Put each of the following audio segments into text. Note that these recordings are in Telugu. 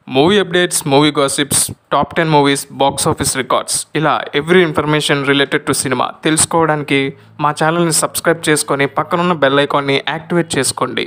movie updates movie gossips top ten movies box office records ఇలా every information related to cinema తెలుసుకోవడానికి మా ఛానల్ని సబ్స్క్రైబ్ చేసుకొని పక్కనున్న బెల్ ఐకాన్ని యాక్టివేట్ చేసుకోండి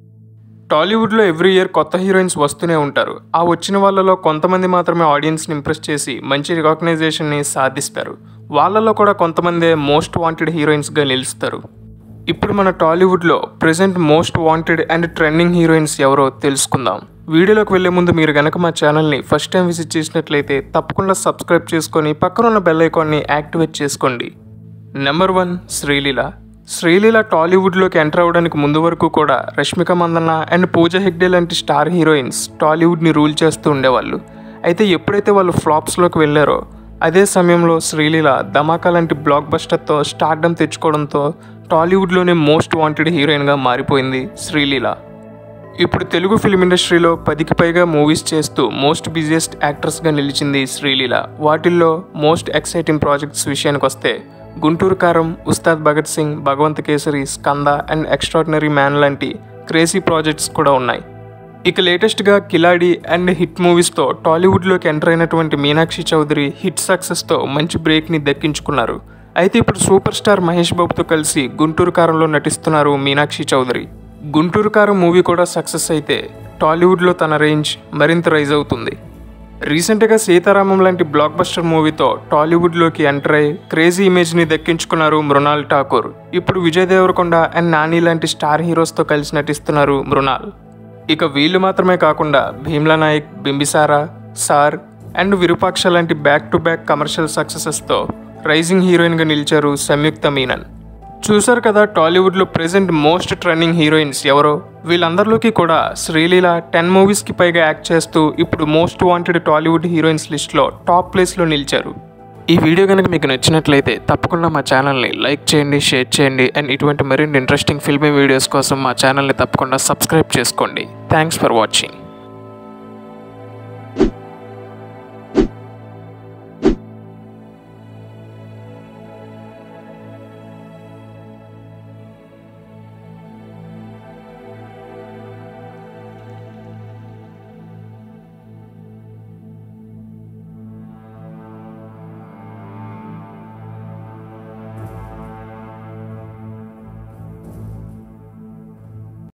టాలీవుడ్లో ఎవ్రీ ఇయర్ కొత్త హీరోయిన్స్ వస్తూనే ఉంటారు ఆ వచ్చిన వాళ్ళలో కొంతమంది మాత్రమే ఆడియన్స్ని ఇంప్రెస్ చేసి మంచి రికగ్నైజేషన్ని సాధిస్తారు వాళ్ళలో కూడా కొంతమందే మోస్ట్ వాంటెడ్ హీరోయిన్స్గా నిలుస్తారు ఇప్పుడు మన టాలీవుడ్లో present most wanted and trending heroines ఎవరో తెలుసుకుందాం వీడియోలోకి వెళ్లే ముందు మీరు గనక మా ఛానల్ని ఫస్ట్ టైం విజిట్ చేసినట్లయితే తప్పకుండా సబ్స్క్రైబ్ చేసుకొని పక్కనున్న బెల్ ఐకాన్ని యాక్టివేట్ చేసుకోండి నెంబర్ వన్ శ్రీలీల శ్రీలీల టాలీవుడ్లోకి ఎంటర్ అవ్వడానికి ముందు వరకు కూడా రష్మిక మందన్న అండ్ పూజ హెగ్డే లాంటి స్టార్ హీరోయిన్స్ టాలీవుడ్ని రూల్ చేస్తూ ఉండేవాళ్ళు అయితే ఎప్పుడైతే వాళ్ళు ఫ్లాప్స్లోకి వెళ్ళారో అదే సమయంలో శ్రీలీల ధమాకా లాంటి బ్లాక్ బస్టర్తో స్టార్డమ్ తెచ్చుకోవడంతో టాలీవుడ్లోనే మోస్ట్ వాంటెడ్ హీరోయిన్గా మారిపోయింది శ్రీలీల ఇప్పుడు తెలుగు ఫిల్మ్ ఇండస్ట్రీలో పదికి పైగా మూవీస్ చేస్తూ మోస్ట్ బిజియెస్ట్ యాక్ట్రెస్గా నిలిచింది శ్రీలీల వాటిల్లో మోస్ట్ ఎక్సైటింగ్ ప్రాజెక్ట్స్ విషయానికి వస్తే Guntur Kaaram Ustaad Bhagat Singh Bhagavanth Kesari Skanda and extraordinary man లాంటి క్రేజీ ప్రాజెక్ట్స్ కూడా ఉన్నాయి ఇక లేటెస్ట్గా కిలాడి అండ్ హిట్ మూవీస్తో టాలీవుడ్లోకి ఎంటర్ అయినటువంటి మీనాక్షి చౌదరి హిట్ సక్సెస్తో మంచి బ్రేక్ని దక్కించుకున్నారు అయితే ఇప్పుడు సూపర్ స్టార్ మహేష్ బాబుతో కలిసి గుంటూరు కారంలో నటిస్తున్నారు మీనాక్షి చౌదరి గుంటూరు కారం మూవీ కూడా సక్సెస్ అయితే టాలీవుడ్లో తన రేంజ్ మరింత రైజ్ అవుతుంది రీసెంట్గా సీతారామం లాంటి బ్లాక్ బస్టర్ మూవీతో టాలీవుడ్లోకి ఎంటర్ అయి క్రేజీ ఇమేజ్ని దక్కించుకున్నారు మృణాల్ ఠాకూర్ ఇప్పుడు విజయ్ దేవరకొండ అండ్ నాని లాంటి స్టార్ హీరోస్తో కలిసి నటిస్తున్నారు మృణాల్ ఇక వీళ్ళు మాత్రమే కాకుండా భీమ్లా నాయక్ బింబిసారా సార్ అండ్ విరూపాక్ష లాంటి బ్యాక్ టు బ్యాక్ కమర్షియల్ సక్సెసెస్తో రైజింగ్ హీరోయిన్గా నిలిచారు సంయుక్త మీనన్ చూశారు కదా టాలీవుడ్లో ప్రెసెంట్ మోస్ట్ ట్రెండింగ్ హీరోయిన్స్ ఎవరో వీళ్ళందరిలోకి కూడా శ్రీలీల టెన్ మూవీస్కి పైగా యాక్ట్ చేస్తూ ఇప్పుడు మోస్ట్ వాంటెడ్ టాలీవుడ్ హీరోయిన్స్ లిస్ట్లో టాప్ ప్లేస్లో నిలిచారు ఈ వీడియో కనుక మీకు నచ్చినట్లయితే తప్పకుండా మా ఛానల్ని లైక్ చేయండి షేర్ చేయండి అండ్ ఇటువంటి మరిన్ని ఇంట్రెస్టింగ్ ఫిల్మీ వీడియోస్ కోసం మా ఛానల్ని తప్పకుండా సబ్స్క్రైబ్ చేసుకోండి థ్యాంక్స్ ఫర్ వాచింగ్